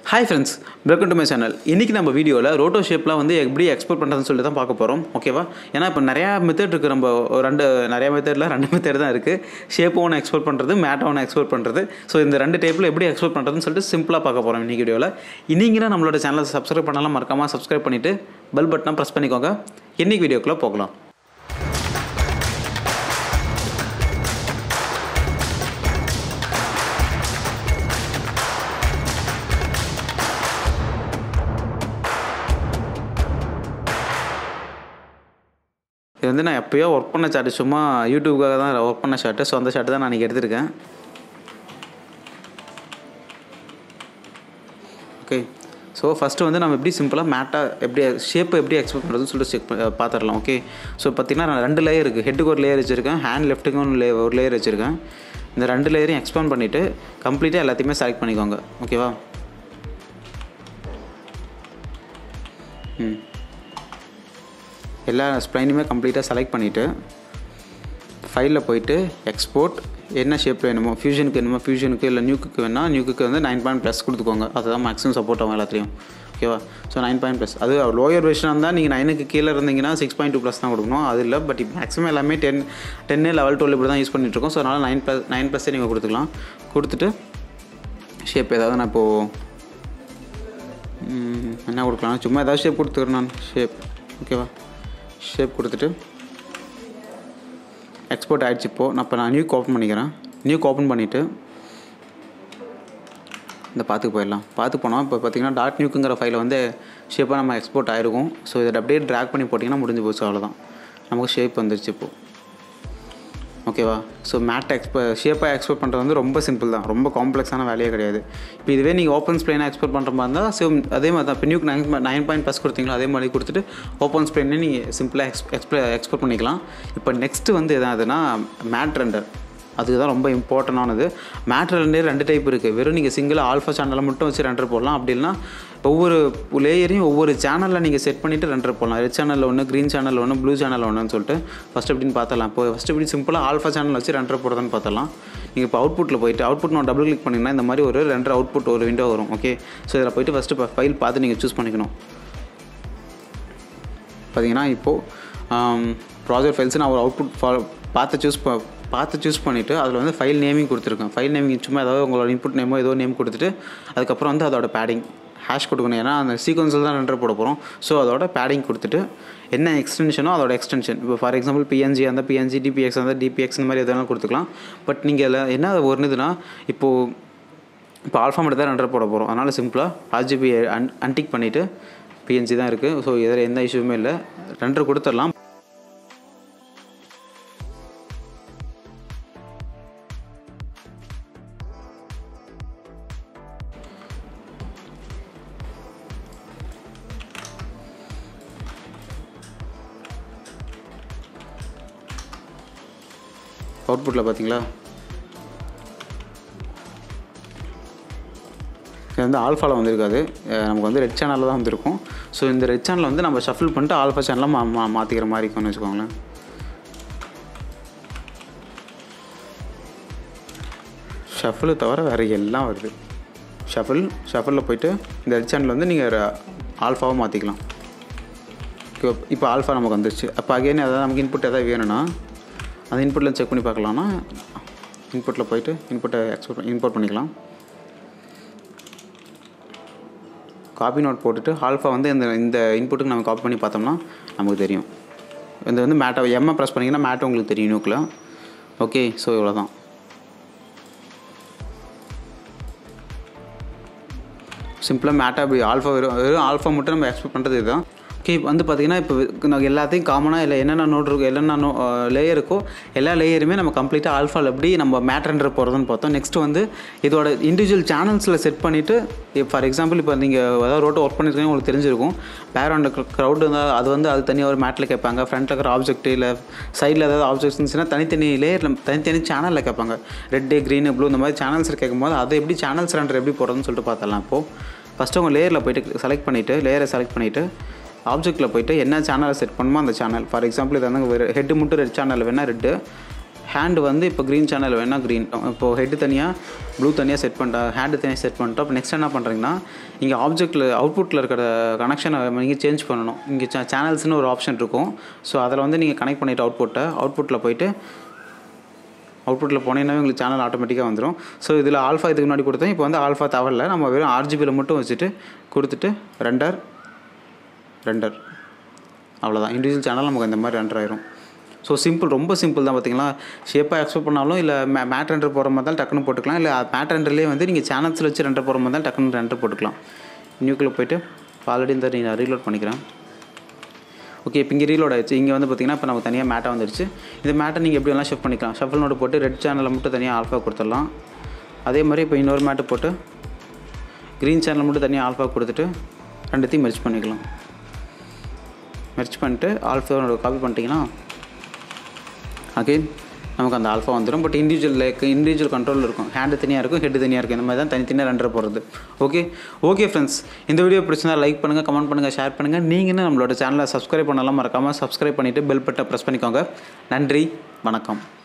hi friends welcome to my channel இன்றைக்கி நம்ம வீடியோவில் ரோட்டோ ஷேப்லாம் வந்து எப்படி எக்ஸ்போர்ட் பண்ணுறதுன்னு சொல்லி தான் பார்க்க போகிறோம் ஓகேவா ஏன்னா இப்போ நிறையா மெத்தட் இருக்குது நம்ம ஒரு ரெண்டு நிறையா மெத்தடில் ரெண்டு மெத்தட் தான் இருக்குது ஷேப் ஒன்று எக்ஸ்போர்ட் பண்ணுறது மேட் ஒன்று எக்ஸ்போர்ட் பண்ணுறது ஸோ இந்த ரெண்டு டைப்பில் எப்படி எக்ஸ்போர்ட் பண்ணுறதுன்னு சொல்லிட்டு சிம்பிளாக பார்க்க போகிறோம் இன்றைக்கி வீடியோவில் இன்னிங்கன்னா நம்மளோட சேனலை சப்ஸ்கிரைப் பண்ணலாம் மறக்காமல் சப்ஸ்கிரைப் பண்ணிவிட்டு பெல் பட்டனை ப்ரெஸ் பண்ணிக்கோங்க இன்றைக்கி வீடியோக்குள்ளே போகலாம் இது வந்து நான் எப்போயோ ஒர்க் பண்ண ஷார்ட்டு சும்மா யூடியூப்காக தான் ஒர்க் பண்ண ஷார்ட்டு ஸோ அந்த ஷார்ட்டு தான் நான் இன்றைக்கி எடுத்திருக்கேன் ஓகே ஸோ ஃபஸ்ட்டு வந்து நம்ம எப்படி சிம்பிளாக மேட்டாக எப்படி ஷேப்பை எப்படி எக்ஸ்பெக்ட் பண்ணுறதுன்னு சொல்லிட்டு செக் பார்த்துடலாம் ஓகே ஸோ பார்த்தீங்கன்னா நான் ரெண்டு லேயர் இருக்குது ஹெட்டுக்கு ஒரு லேயர் வச்சுருக்கேன் ஹேண்ட் லெஃப்ட்டுக்கு ஒரு லே ஒரு லேயர் வச்சுருக்கேன் இந்த ரெண்டு லேயரையும் எக்ஸ்பேண்ட் பண்ணிவிட்டு கம்ப்ளீட்டாக எல்லாத்தையுமே செலக்ட் பண்ணிக்கோங்க ஓகேவா ம் எல்லா ஸ்ப்ளைனுமே கம்ப்ளீட்டாக செலக்ட் பண்ணிவிட்டு ஃபைலில் போயிட்டு எக்ஸ்போர்ட் என்ன ஷேப் வேணுமோ ஃபியூஷனுக்கு வேணுமோ ஃபியூஷனுக்கு இல்லை நியூக்கு வேணால் நியூக்கு வந்து நைன் பாயிண்ட் ப்ளஸ் கொடுத்துக்கோங்க அதுதான் மேக்ஸிமம் சப்போர்ட் ஆகும் எல்லாத்தையும் ஓகேவா ஸோ நைன் பாயிண்ட் ப்ளஸ் அது லோயர் வெர்ஷனாக இருந்தால் நீங்கள் நைனுக்கு கீழே இருந்தீங்கன்னா சிக்ஸ் பாயிண்ட் டூ ப்ளஸ் தான் கொடுக்கணும் அது இல்லை பட் இப்போ மேக்ஸிமம் எல்லாமே டென் டென்னு லெவல் டுவெல் இப்படி தான் யூஸ் பண்ணிகிட்ருக்கோம் ஸோ அதனால் நைன் ப்ளஸ் நைன் ப்ளஸ்ஸே நீங்கள் கொடுத்துக்கலாம் கொடுத்துட்டு ஷேப் ஏதாவது நான் இப்போது என்ன கொடுக்கலாம் சும்மா ஏதாவது ஷேப் கொடுத்துக்கிறேன் நான் ஷேப் ஓகேவா ஷேப் கொடுத்துட்டு எக்ஸ்போர்ட் ஆகிடுச்சு இப்போது நான் இப்போ நான் நியூ ஓப்பன் பண்ணிக்கிறேன் நியூ ஓப்பன் பண்ணிவிட்டு இந்த பார்த்துக்கு போயிடலாம் பார்த்து போனோம் இப்போ பார்த்தீங்கன்னா டாட் நியூக்குங்கிற ஃபைலை வந்து ஷேப்பாக நம்ம எக்ஸ்போர்ட் ஆகிருக்கும் ஸோ இதை அப்படியே ட்ராக் பண்ணி போட்டிங்கன்னா முடிஞ்சு போச்சு அவ்வளோதான் நமக்கு ஷேப் வந்துருச்சு இப்போது ஓகேவா ஸோ மேட் எக்ஸ்போ ஷேப்பாக எக்ஸ்போர்ட் பண்ணுறது வந்து ரொம்ப சிம்பிள் தான் ரொம்ப காம்ப்ளெக்ஸான வேலையே கிடையாது இப்போ இதுவே நீங்கள் ஓப்பன் ஸ்ப்ளைனாக எக்ஸ்போர்ட் பண்ணுற மாதிரி இருந்தால் சேம் அதே மாதிரி தான் இப்போ நியூக்கு நைன் நைன் பாயிண்ட் ப்ளஸ் கொடுத்தீங்களோ அதே மாதிரி கொடுத்துட்டு ஓப்பன் ஸ்ப்ளைனே நீங்கள் சிம்பிளாக எக்ஸ் எக்ஸ்ப்ள எக்ஸ்போர்ட் பண்ணிக்கலாம் இப்போ நெக்ஸ்ட்டு வந்து எதாவதுன்னா மேட் ரெண்டர் அதுக்கு தான் ரொம்ப இம்பார்ட்டண்டானது மேட் ரெண்டே ரெண்டு டைப் இருக்குது வெறும் நீங்கள் சிங்கிள் ஆல்ஃபா சேனலில் மட்டும் வச்சு ரெண்டர் போடலாம் அப்படி இல்லைனா ஒவ்வொரு லேயரையும் ஒவ்வொரு சேனலில் நீங்கள் செட் பண்ணிவிட்டு ரெண்டர் போடலாம் ரெட் சேனலில் ஒன்று க்ரீன் சேனலில் ஒன்று ப்ளூ சேனலில் ஒன்றுன்னு சொல்லிட்டு ஃபஸ்ட் எப்படின்னு பார்த்தலாம் இப்போ ஃபஸ்ட்டு எப்படி சிம்பிளாக ஆல்ஃபா சேனல் வச்சு ரெண்டர் போடுறதுன்னு பார்த்தலாம் நீங்கள் இப்போ அவுட்புட்டில் போயிட்டு அவுட்புட் நான் டபுள் கிளிக் பண்ணிங்கன்னா இந்த மாதிரி ஒரு ரெண்டர் அவுட்புட் ஒரு விண்டோ வரும் ஓகே ஸோ இதில் போயிட்டு ஃபஸ்ட்டு இப்போ ஃபைல் பார்த்து நீங்கள் சூஸ் பண்ணிக்கணும் பார்த்தீங்கன்னா இப்போது ப்ராஜெக்ட் ஃபைல்ஸ் நான் ஒரு அவுட்புட் ஃபாலோ பார்த்து சூஸ் பார்த்து சூஸ் பண்ணிவிட்டு அதில் வந்து ஃபைல் நேமிங் கொடுத்துருக்கேன் ஃபைல் நேமிங் சும்மா ஏதாவது உங்களோட இன்புட் நேமோ ஏதோ நேம் கொடுத்துட்டு அதுக்கப்புறம் வந்து அதோட பேடிங் ஹேஷ் கொடுக்கணும் ஏன்னா அந்த சீக்வன்ஸில் தான் ரெண்டர் போட போகிறோம் ஸோ அதோட பேடிங் கொடுத்துட்டு என்ன எக்ஸ்டென்ஷனோ அதோட எக்ஸ்டென்ஷன் இப்போ ஃபார் எக்ஸாம்பிள் பிஎன்ஜி அந்த பிஎன்ஜி டிபிஎக்ஸ் அந்த டிபிஎக்ஸ் இந்த மாதிரி எதனாலும் கொடுத்துக்கலாம் பட் நீங்கள் இதில் என்ன ஒன்றுதுன்னா இப்போது இப்போ ஆல்ஃபா மட்டும் தான் ரெண்டர் போட போகிறோம் அதனால் சிம்பிளாக ஆர்ஜிபி அன் அன்டிக் பண்ணிவிட்டு பிஎன்ஜி தான் இருக்குது ஸோ இதில் எந்த இஷ்யூமே இல்லை ரெண்டர் கொடுத்துடலாம் அவுட்புட்டில் பார்த்தீங்களா இது வந்து ஆல்ஃபாவில் வந்திருக்காது நமக்கு வந்து ரெட் சேனலில் தான் வந்திருக்கும் ஸோ இந்த ரெட் சேனலில் வந்து நம்ம ஷஃபில் பண்ணிட்டு ஆல்ஃபா சேனலில் மா மா மாற்றிக்கிற மாதிரி இருக்கும்னு வச்சுக்கோங்களேன் ஷஃபில் தவிர வேறு எல்லாம் வருது ஷஃபில் ஷஃபிலில் போயிட்டு இந்த ரெட் சேனல் வந்து நீங்கள் ஆல்ஃபாவை மாற்றிக்கலாம் இப்போ ஆல்ஃபா நமக்கு வந்துருச்சு அப்போ அகைன் ஏதாவது நமக்கு இன்புட் எதாவது வேணும்னா அந்த இன்புட்டில் செக் பண்ணி பார்க்கலாம்னா இன்புட்டில் போயிட்டு இன்புட்டை எக்ஸ்போர்ட் இம்போர்ட் பண்ணிக்கலாம் காப்பி நோட் போட்டுட்டு ஆல்ஃபா வந்து இந்த இந்த இன்புட்டுக்கு நம்ம காப்பி பண்ணி பார்த்தோம்னா நமக்கு தெரியும் இந்த வந்து மேட்டை எம்ஐ ப்ரெஸ் பண்ணிங்கன்னா மேட்டை உங்களுக்கு தெரியும் நோக்கில் ஓகே ஸோ இவ்வளோ தான் சிம்பிளாக மேட்டை அப்படி ஆல்ஃபா வெறும் வெறும் ஆல்ஃபா மட்டும் நம்ம எக்ஸ்பெக்ட் பண்ணுறது இதுதான் ஓகே வந்து பார்த்திங்கன்னா இப்போ நான் எல்லாத்தையும் காமனாக இல்லை என்னென்ன நோட் இருக்கோ என்னென்ன நோ லேயர் இருக்கோ எல்லா லேயருமே நம்ம கம்ப்ளீட்டாக ஆல்ஃபாவில் எப்படி நம்ம மேட்ரண்டர் போகிறதுன்னு பார்த்தோம் நெக்ஸ்ட் வந்து இதோட இண்டிவிஜுவல் சேனல்ஸில் செட் பண்ணிவிட்டு ஃபார் எக்ஸாம்பிள் இப்போ நீங்கள் ஏதாவது ரோட்டை ஒர்க் பண்ணியிருக்கீங்க உங்களுக்கு தெரிஞ்சிருக்கும் பேக்ரவுண்ட் க்ரௌட் இருந்தால் அது வந்து அது தனியாக ஒரு மேட்டில் கேட்பாங்க ஃப்ரண்ட்டில் இருக்கிற ஆப்ஜெக்ட் இல்லை சைடில் ஏதாவது ஆப்ஜெக்ட்ஸ் இருந்துச்சுன்னா தனித்தனி லேயரில் தனித்தனி சேனலில் கேட்பாங்க ரெட்டு க்ரீனு ப்ளூ இந்த மாதிரி சேனல்ஸ் கேட்கும்போது அதை எப்படி சேனல்ஸ் ரெண்டர் எப்படி போகிறதுன்னு சொல்லிட்டு பார்த்தலாம் இப்போது ஃபஸ்ட்டு உங்கள் லேயரில் போய்ட்டு செலக்ட் பண்ணிவிட்டு லேயரை செலக்ட் பண்ணிவிட்டு ஆப்ஜெக்ட்டில் போயிட்டு என்ன சேனலை செட் பண்ணுமோ அந்த சேனல் ஃபார் எக்ஸாம்பிள் இது வந்து ஹெட்டு மட்டும் ரெட் சேனல் வேணால் ரெட்டு ஹேண்டு வந்து இப்போ க்ரீன் சேனல் வேணால் க்ரீன் இப்போது ஹெட்டு தனியாக ப்ளூ தனியாக செட் பண்ணிட்டா ஹேண்டு தனியாக செட் பண்ணிட்டோம் அப்போ நெக்ஸ்ட் என்ன பண்ணுறீங்கன்னா இங்கே ஆப்ஜெக்ட்டில் அவுட்புட்டில் இருக்கிற கனெக்ஷனை நீங்கள் சேஞ்ச் பண்ணணும் இங்கே சேனல்ஸ்னு ஒரு ஆப்ஷன் இருக்கும் ஸோ அதில் வந்து நீங்கள் கனெக்ட் பண்ணிவிட்டு அவுட்புட்டை அவுட்புட்டில் போயிட்டு அவுட்புட்டில் போனீங்கன்னா உங்களுக்கு சேனல் ஆட்டோமேட்டிக்காக வந்துடும் ஸோ இதில் ஆல்ஃபா இதுக்கு முன்னாடி கொடுத்தேன் இப்போ வந்து ஆல்ஃபா தவறில்ல நம்ம வெறும் ஆர்ஜிபியில் மட்டும் வச்சுட்டு கொடுத்துட்டு ரெண்டர் ரெண்டர் அவ்வளோதான் இண்டிவிஜுவல் சேனல் நமக்கு இந்த மாதிரி ரெண்டர் ஆயிரும் ஸோ சிம்பிள் ரொம்ப சிம்பிள் தான் பார்த்தீங்களா ஷேப்பாக எக்ஸ்போர்ட் பண்ணாலும் இல்லை மே மேட் ரெண்டர் போகிற மாதிரி தான் டக்குன்னு போட்டுக்கலாம் இல்லை மேட் ரெண்டர்லேயே வந்து நீங்கள் சேனல்ஸில் வச்சு ரெண்டர் போகிற மாதிரி தான் டக்குன்னு ரெண்டர் போட்டுக்கலாம் நியூக்கில் போயிட்டு ஆல்ரெடி இந்த நான் ரீலோட் பண்ணிக்கிறேன் ஓகே இப்போ இங்கே ரீலோட் ஆயிடுச்சு இங்கே வந்து பார்த்தீங்கன்னா இப்போ நமக்கு தனியாக மேட்டாக வந்துருச்சு இந்த மேட்டை நீங்கள் எப்படி வேணால் ஷிஃப்ட் பண்ணிக்கலாம் ஷஃபிள் நோடு போட்டு ரெட் சேனலில் மட்டும் தனியாக ஆல்ஃபா கொடுத்துடலாம் அதே மாதிரி இப்போ இன்னொரு மேட்டு போட்டு க்ரீன் சேனல் மட்டும் தனியாக ஆல்ஃபா கொடுத்துட்டு ரெண்டுத்தையும் மெர்ச் பண்ணிக்கலாம் மெர்ச் பண்ணிட்டு ஆல்ஃபா காப்பி பண்ணிட்டீங்கன்னா அகைன் நமக்கு அந்த ஆல்ஃபா வந்துடும் but individual like individual control இருக்கும் ஹேண்டு தனியாக இருக்கும் ஹெட் தனியாக இருக்கும் இந்த மாதிரி தான் தனித்தனியாக ரெண்டரை போகிறது ஓகே ஓகே ஃப்ரெண்ட்ஸ் இந்த வீடியோ பிடிச்சிருந்தா லைக் பண்ணுங்கள் கமெண்ட் பண்ணுங்கள் ஷேர் பண்ணுங்கள் நீங்களும் நம்மளோட சேனலை சப்ஸ்கிரைப் பண்ணலாம் மறக்காமல் சப்ஸ்கிரைப் பண்ணிவிட்டு பெல் பட்டை ப்ரெஸ் பண்ணிக்கோங்க நன்றி வணக்கம்